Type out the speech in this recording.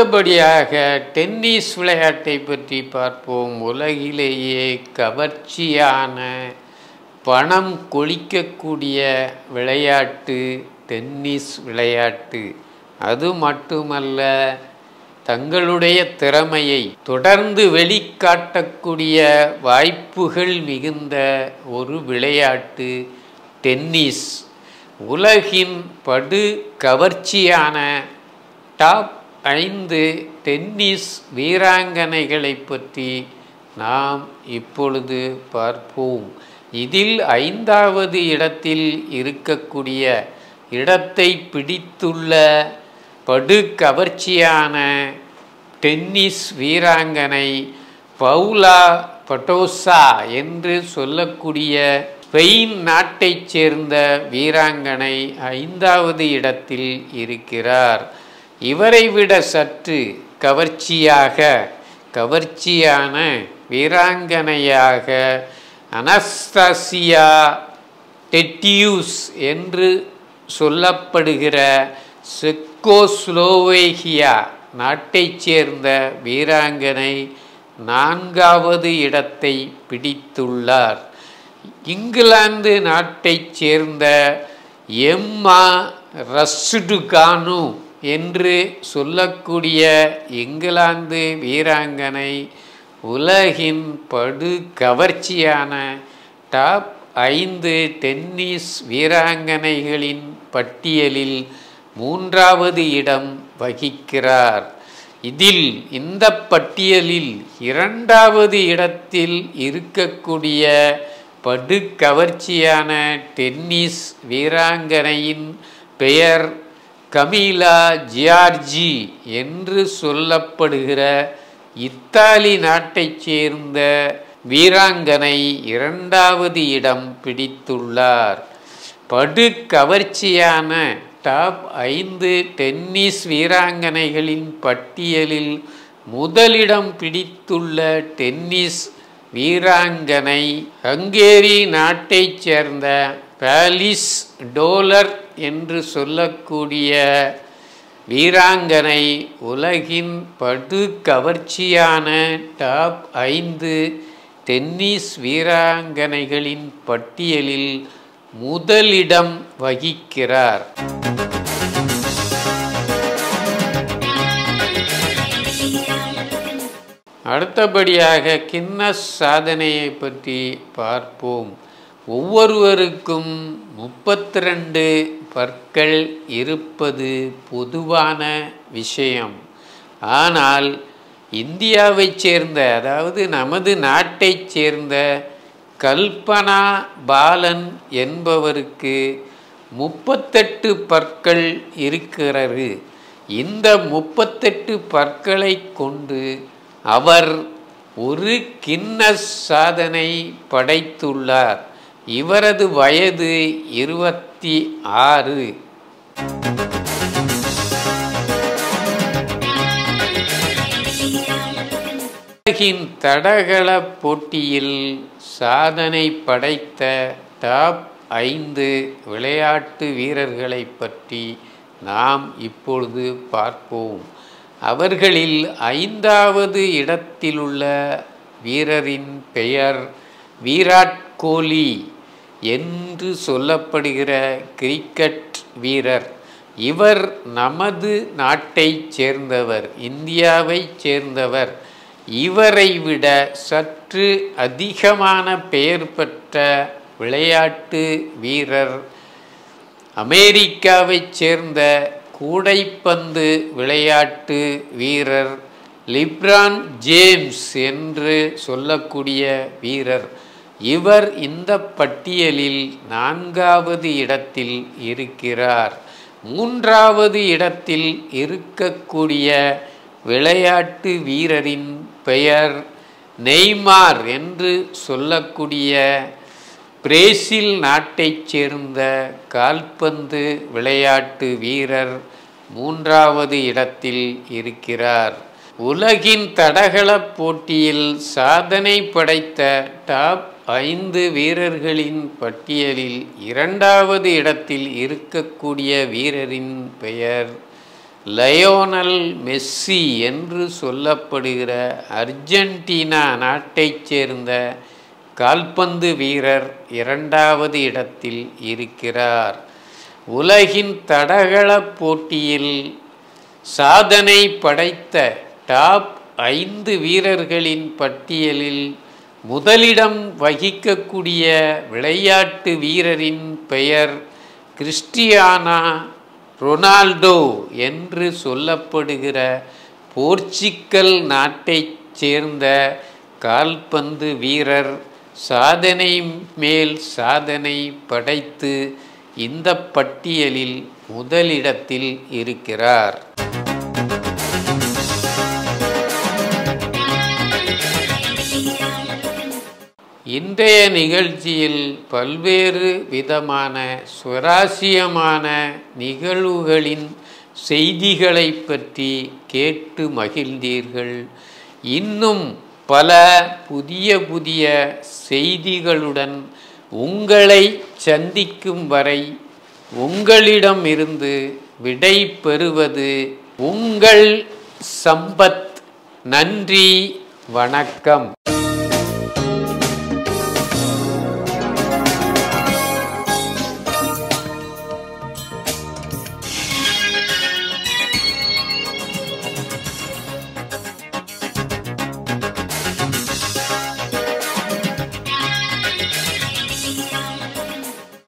அடுத்தபடியாக டென்னிஸ் விளையாட்டை பற்றி பார்ப்போம் உலகிலேயே கவர்ச்சியான பணம் கொளிக்கக்கூடிய விளையாட்டு டென்னிஸ் விளையாட்டு அது மட்டுமல்ல தங்களுடைய திறமையை தொடர்ந்து வெளிக்காட்டக்கூடிய வாய்ப்புகள் மிகுந்த ஒரு விளையாட்டு டென்னிஸ் உலகின் படு கவர்ச்சியான டாப் ஐந்து டென்னிஸ் வீராங்கனைகளை பற்றி நாம் இப்பொழுது பார்ப்போம் இதில் ஐந்தாவது இடத்தில் இருக்கக்கூடிய இடத்தை பிடித்துள்ள படு கவர்ச்சியான டென்னிஸ் வீராங்கனை பவுலா பட்டோசா என்று சொல்லக்கூடிய ஸ்பெயின் நாட்டைச் சேர்ந்த வீராங்கனை ஐந்தாவது இடத்தில் இருக்கிறார் இவரை விட சற்று கவர்ச்சியாக கவர்ச்சியான வீராங்கனையாக அனஸ்தாசியா டெட்டியூஸ் என்று சொல்லப்படுகிற செக்கோஸ்லோவேகியா நாட்டைச் சேர்ந்த வீராங்கனை நான்காவது இடத்தை பிடித்துள்ளார் இங்கிலாந்து நாட்டைச் சேர்ந்த எம்மா ரஸ்டுகானு என்று சொல்லக்கூடிய இங்கிலாந்து வீராங்கனை உலகின் படு கவர்ச்சியான டாப் ஐந்து டென்னிஸ் வீராங்கனைகளின் பட்டியலில் மூன்றாவது இடம் வகிக்கிறார் இதில் இந்த பட்டியலில் இரண்டாவது இடத்தில் இருக்கக்கூடிய படு கவர்ச்சியான டென்னிஸ் வீராங்கனையின் பெயர் கமீலா ஜியார்ஜி என்று சொல்லப்படுகிற இத்தாலி நாட்டைச் சேர்ந்த வீராங்கனை இரண்டாவது இடம் பிடித்துள்ளார் படு கவர்ச்சியான டாப் ஐந்து டென்னிஸ் வீராங்கனைகளின் பட்டியலில் முதலிடம் பிடித்துள்ள டென்னிஸ் வீராங்கனை ஹங்கேரி நாட்டைச் சேர்ந்த பாலிஸ் டோலர் என்று சொல்லக்கூடிய வீராங்கனை உலகின் படு கவர்ச்சியான டாப் ஐந்து டென்னிஸ் வீராங்கனைகளின் பட்டியலில் முதலிடம் வகிக்கிறார் அடுத்தபடியாக கின்னஸ் சாதனையை பற்றி பார்ப்போம் ஒவ்வொருவருக்கும் முப்பத்தி ரெண்டு பற்கள் இருப்பது பொதுவான விஷயம் ஆனால் இந்தியாவைச் சேர்ந்த அதாவது நமது நாட்டைச் சேர்ந்த கல்பனா பாலன் என்பவருக்கு முப்பத்தெட்டு பற்கள் இருக்கிறது இந்த முப்பத்தெட்டு பற்களை கொண்டு அவர் ஒரு கின்னஸ் சாதனை படைத்துள்ளார் இவரது வயது இருபத்தி ஆறு உலகின் தடகள போட்டியில் சாதனை படைத்த டாப் ஐந்து விளையாட்டு வீரர்களை பற்றி நாம் இப்பொழுது பார்ப்போம் அவர்களில் ஐந்தாவது இடத்திலுள்ள வீரரின் பெயர் விராட் கோலி என்று சொல்லப்படுகிற கிரிக்கெட் வீரர் இவர் நமது நாட்டைச் சேர்ந்தவர் இந்தியாவைச் சேர்ந்தவர் இவரை விட சற்று அதிகமான பெயர் பெற்ற விளையாட்டு வீரர் அமெரிக்காவைச் சேர்ந்த கூடைப்பந்து விளையாட்டு வீரர் லிப்ரான் ஜேம்ஸ் என்று சொல்லக்கூடிய வீரர் இவர் இந்த பட்டியலில் நான்காவது இடத்தில் இருக்கிறார் மூன்றாவது இடத்தில் இருக்கக்கூடிய விளையாட்டு வீரரின் பெயர் நெய்மார் என்று சொல்லக்கூடிய பிரேசில் நாட்டைச் சேர்ந்த கால்பந்து விளையாட்டு வீரர் மூன்றாவது இடத்தில் இருக்கிறார் உலகின் தடகள போட்டியில் சாதனை படைத்த டாப் ஐந்து வீரர்களின் பட்டியலில் இரண்டாவது இடத்தில் இருக்கக்கூடிய வீரரின் பெயர் லயோனல் மெஸ்ஸி என்று சொல்லப்படுகிற அர்ஜென்டினா நாட்டைச் சேர்ந்த கால்பந்து வீரர் இரண்டாவது இடத்தில் இருக்கிறார் உலகின் தடகள போட்டியில் சாதனை படைத்த டாப் ஐந்து வீரர்களின் பட்டியலில் முதலிடம் வகிக்கக்கூடிய விளையாட்டு வீரரின் பெயர் கிறிஸ்டியானா ரொனால்டோ என்று சொல்லப்படுகிற போர்ச்சுக்கல் நாட்டைச் சேர்ந்த கால்பந்து வீரர் சாதனை மேல் சாதனை படைத்து இந்த பட்டியலில் முதலிடத்தில் இருக்கிறார் இன்றைய நிகழ்ச்சியில் பல்வேறு விதமான சுவாரஸ்யமான நிகழ்வுகளின் செய்திகளை பற்றி கேட்டு மகிழ்ந்தீர்கள் இன்னும் பல புதிய புதிய செய்திகளுடன் உங்களை சந்திக்கும் வரை உங்களிடமிருந்து விடை பெறுவது உங்கள் சம்பத் நன்றி வணக்கம்